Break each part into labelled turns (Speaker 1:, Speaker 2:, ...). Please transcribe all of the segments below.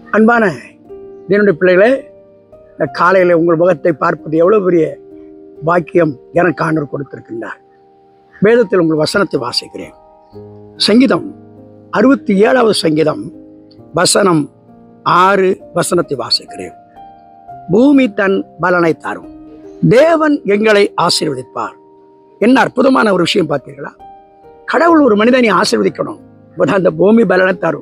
Speaker 1: அன்பான என்னுடைய பிள்ளைகளே இந்த காலையில் உங்கள் முகத்தை பார்ப்பது எவ்வளோ பெரிய பாக்கியம் எனக்கு ஆண்டவர் கொடுத்திருக்கின்றார் வேதத்தில் உங்கள் வசனத்தை வாசிக்கிறேன் சங்கீதம் அறுபத்தி ஏழாவது சங்கீதம் வசனம் ஆறு வசனத்தை வாசிக்கிறேன் பூமி தன் பலனை தரும் தேவன் எங்களை ஆசீர்வதிப்பார் என்ன அற்புதமான ஒரு விஷயம் பார்த்தீர்களா கடவுள் ஒரு மனிதனை ஆசீர்வதிக்கணும் அப்பதான் அந்த பூமி பலனை தரும்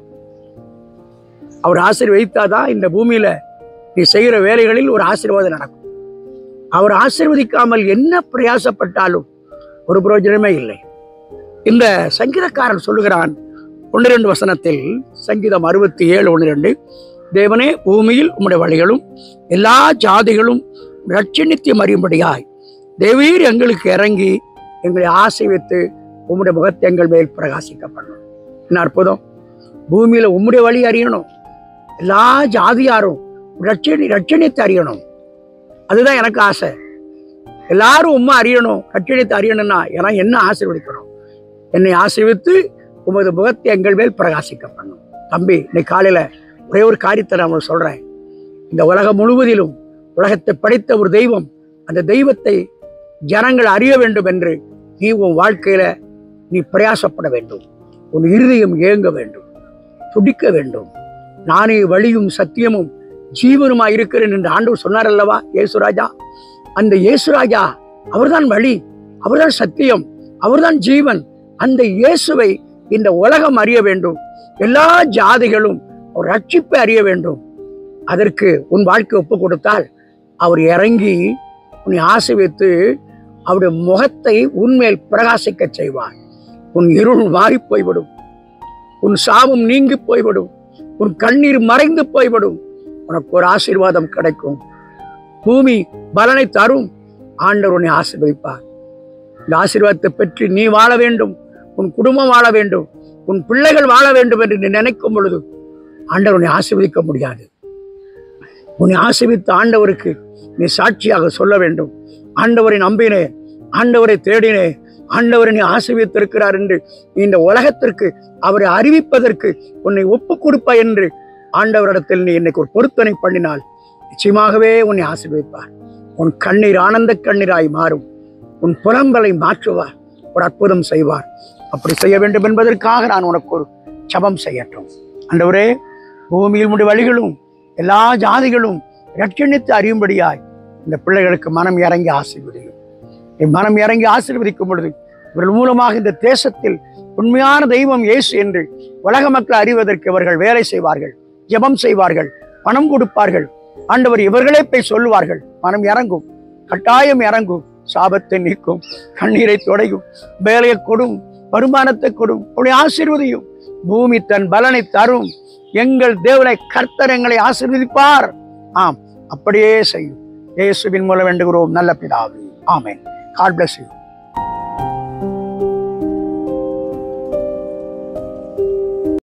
Speaker 1: அவர் ஆசீர்வதித்தாதான் இந்த பூமியில நீ செய்கிற வேலைகளில் ஒரு ஆசீர்வாதம் நடக்கும் அவர் ஆசீர்வதிக்காமல் என்ன பிரயாசப்பட்டாலும் ஒரு பிரயோஜனமே இல்லை இந்த சங்கீதக்காரன் சொல்லுகிறான் ஒன்று ரெண்டு வசனத்தில் சங்கீதம் அறுபத்தி ஏழு ஒன்று ரெண்டு தேவனே பூமியில் உம்முடைய வழிகளும் எல்லா ஜாதிகளும் ரட்சணித்தியம் அறியும்படியாய் தேவீர் எங்களுக்கு இறங்கி எங்களை ஆசைவித்து உம்முடைய முகத்தை எங்கள் மேல் பிரகாசிக்க பண்ணணும் என்ன அற்புதம் பூமியில உம்முடைய வழி அறியணும் எல்லா ஜாதியாரும் ரட்சணி ரட்சணித்தை அறியணும் அதுதான் எனக்கு ஆசை எல்லாரும் உண்மை அறியணும் ரட்சணித்தை அறியணும்னா ஏன்னா என்ன ஆசீர்வதிக்கணும் என்னை ஆசீர்வித்து உமது முகத்தை எங்கள் மேல் பிரகாசிக்க பண்ணும் தம்பி இன்னைக்கு காலையில ஒரே ஒரு காரியத்தை நான் உங்களுக்கு சொல்றேன் இந்த உலகம் முழுவதிலும் உலகத்தை படைத்த ஒரு தெய்வம் அந்த தெய்வத்தை ஜனங்கள் அறிய வேண்டும் என்று நீ உன் வாழ்க்கையில நீ பிரயாசப்பட வேண்டும் உன் இருதயம் ஏங்க வேண்டும் துடிக்க வேண்டும் நானே வழியும் சத்தியமும் ஜீவனுமா இருக்கிறேன் என்று ஆண்டவர் சொன்னார் அல்லவா இயேசுராஜா அந்த இயேசுராஜா அவர்தான் வழி அவர்தான் சத்தியம் அவர்தான் ஜீவன் அந்த இயேசுவை இந்த உலகம் அறிய வேண்டும் எல்லா ஜாதிகளும் அவர் ரட்சிப்பை அறிய வேண்டும் அதற்கு உன் வாழ்க்கை ஒப்பு கொடுத்தால் அவர் இறங்கி உன்னை ஆசைவித்து அவருடைய முகத்தை உன்மேல் பிரகாசிக்க செய்வார் உன் இருள் மாறி போய்விடும் உன் சாபம் நீங்கி போய்விடும் உன் கண்ணீர் மறைந்து போய்விடும் உனக்கு ஒரு ஆசீர்வாதம் கிடைக்கும் பூமி பலனை தரும் ஆண்டவர் உன்னை ஆசீர்வதிப்பார் இந்த ஆசீர்வாதத்தை பெற்று நீ வாழ வேண்டும் உன் குடும்பம் வாழ வேண்டும் உன் பிள்ளைகள் வாழ வேண்டும் என்று நீ நினைக்கும் பொழுது ஆண்டவர் உன்னை ஆசீர்வதிக்க முடியாது உன்னை ஆசீர்வித்த ஆண்டவருக்கு நீ சாட்சியாக சொல்ல வேண்டும் ஆண்டவரை நம்பினே ஆண்டவரை தேடினே ஆண்டவரை நீ ஆசீர்வித்திருக்கிறார் என்று இந்த உலகத்திற்கு அவரை அறிவிப்பதற்கு உன்னை ஒப்பு கொடுப்ப என்று ஆண்டவரிடத்தில் நீ இன்னைக்கு ஒரு பொருத்தனை பண்ணினால் நிச்சயமாகவே உன்னை ஆசீர்வதிப்பார் உன் கண்ணீர் ஆனந்த கண்ணீராய் மாறும் உன் புலம்பலை மாற்றுவார் ஒரு அற்புதம் செய்வார் அப்படி செய்ய வேண்டும் என்பதற்காக நான் உனக்கு ஒரு ஜபம் செய்யட்டும் ஆண்டவரே பூமியில் முடி வழிகளும் எல்லா ஜாதிகளும் ரட்சணித்து அறியும்படியாய் இந்த பிள்ளைகளுக்கு மனம் இறங்கி ஆசீர்வதியும் என் மனம் இறங்கி ஆசீர்வதிக்கும் பொழுது இவர்கள் மூலமாக இந்த தேசத்தில் உண்மையான தெய்வம் இயேசு என்று உலக மக்கள் அறிவதற்கு இவர்கள் வேலை செய்வார்கள் ஜெபம் செய்வார்கள் பணம் கொடுப்பார்கள் ஆண்டவர் இவர்களே போய் சொல்லுவார்கள் மனம் இறங்கும் கட்டாயம் இறங்கும் சாபத்தை நீக்கும் கண்ணீரை தொடையும் வேலையை கொடும் வருமானத்தை கொடும் உன்னை ஆசீர்வதியும் பூமி தன் பலனை தரும் எங்கள் தேவனை கர்த்தர் எங்களை ஆசீர்வதிப்பார் ஆம் அப்படியே செய்யும் இயேசுவின் மூலம் வேண்டுகிறோம் நல்ல பிதாவே ஆமென் காட் bless you